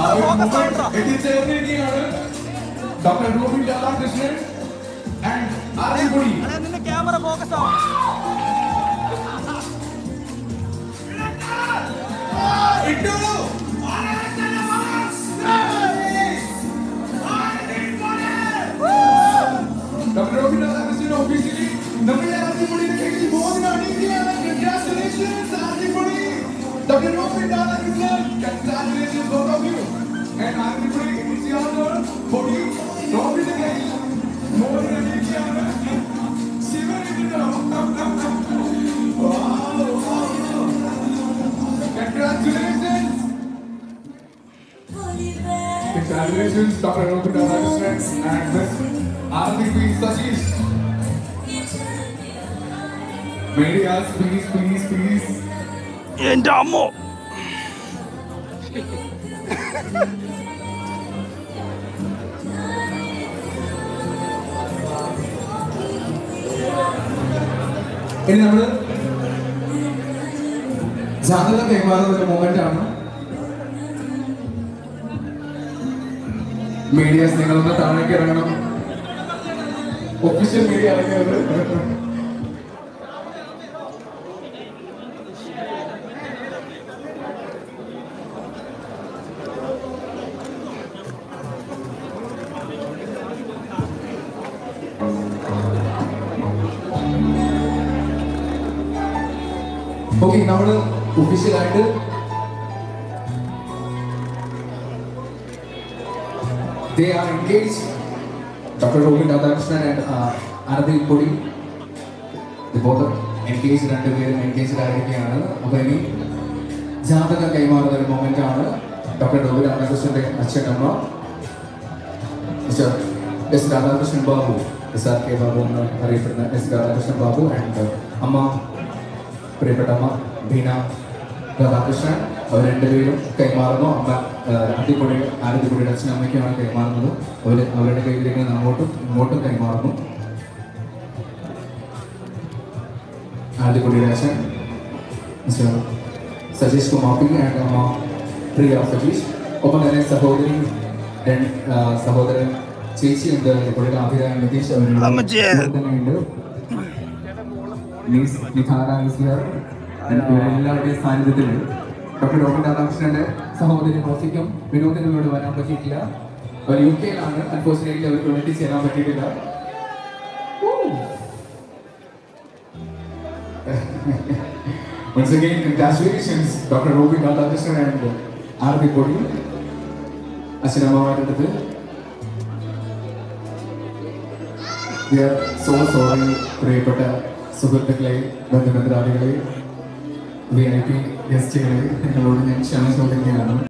എത്തിച്ചേർന്നിരിക്കുകയാണ് doctor Robin Radhakrishnan and ആർജിപുടി നിന്റെ camera focus ആവും ഇട്ടോളൂ ഡോക്ടർ റോബിൻ രാധാകൃഷ്ണൻ ഒഫീഷ്യലി നമ്മുടെ ആർജിപുടിയുടെ കയ്യിൽ മോതിരം അണിയിക്കുകയാണ് കൺഗ്രാറ്റുലേഷൻസ് ആർജിപുടി doctor Robin Radhakrishnan congratulations both of you and ആർജിപുടി it's your turn പൊടി റോബിന്റെ കയ്യിൽ മോതിരം അണിയിക്കുകയാണ് Shivan ഇട്ടിട്ടോ Congratulations! Congratulations, Dr. Robin Radhakrishnan and Miss RDP Satish. May we ask, please, please, please, എന്റെ അമ്മോ ഇനി നമ്മൾ ജാഗ്രത കൈമാറുന്ന ഒരു മൊമെന്റ് ആണ് മീഡിയസ് നിങ്ങളൊന്ന് താഴേക്ക് ഇറങ്ങണം ഒഫീഷ്യൽ മീഡിയ ഇറങ്ങരുത് ഓക്കെ നമ്മൾ ഒഫീഷ്യലായിട്ട് they are engaged doctor Robin Radhakrishnan and അനന്തി പൊടി ബോധം എൻഗേജ് രണ്ടുപേരും എൻഗേജ്ഡ് ആയിരിക്കുകയാണ് അപ്പോൾ ഇനി ജാതകം കൈമാറുന്ന ഒരു മൊമെന്റ് ആണ് ഡോക്ടർ റോബിൻ രാധാകൃഷ്ണന്റെ അച്ഛൻ അമ്മ mister S Radhakrishnan Babu S R K Babu എന്ന് അറിയപ്പെടുന്ന എസ് രാധാകൃഷ്ണൻ ബാബു ആൻഡ് അമ്മ പ്രിയപ്പെട്ട അമ്മ ബീന രാധാകൃഷ്ണൻ അവർ രണ്ടുപേരും കൈമാറുന്നു അമ്മ അടിപൊളി ആരതിപ്പൊടിയുടെ അച്ഛനും അമ്മയ്ക്കുമാണ് കൈമാറുന്നത് അവർ അവരുടെ കയ്യിലേക്ക് അങ്ങോട്ടും ഇങ്ങോട്ടും കൈമാറുന്നു ആരതിപ്പൊടിയുടെ അച്ഛൻ mister Sajeesh Kumar P and അമ്മ പ്രിയ സജീഷ് ഒപ്പം തന്നെ സഹോദരി രണ്ട് ആ, സഹോദരൻ ചേച്ചി ഉണ്ട് പുള്ളിയുടെ അഭിരാം നിതീഷ് അവരുടെ അമ്മച്ചിയെ. കൂടെ തന്നെയുണ്ട് means Nidhana is here. And എല്ലാവരുടെയും സാന്നിധ്യത്തിൽ ഡോക്ടർ ഡോക്ടർ രാധാകൃഷ്ണന്റെ സഹോദരി റോസിക്കും വിനോദിനും ഇവിടെ വരാൻ പറ്റിയിട്ടില്ല അവർ യു കെയിലാണ് അൺഫോർച്ചുനേറ്റ്ലി അവർക്ക് വേണ്ടി ചേരാൻ പറ്റിയിട്ടില്ല Once again, congratulations, Dr. Robi Radhakrishnan and R.B. Podi. അച്ഛനമ്മമാരുടെ അടുത്ത് We are so sorry, പ്രിയപ്പെട്ട സുഹൃത്തുക്കളെ ബന്ധുബന്ധുരാളികളെ വി ഐ പി ഗസ്റ്റുകളെ നിങ്ങളോട് ഞാൻ ക്ഷമ ചോദിക്കുകയാണ്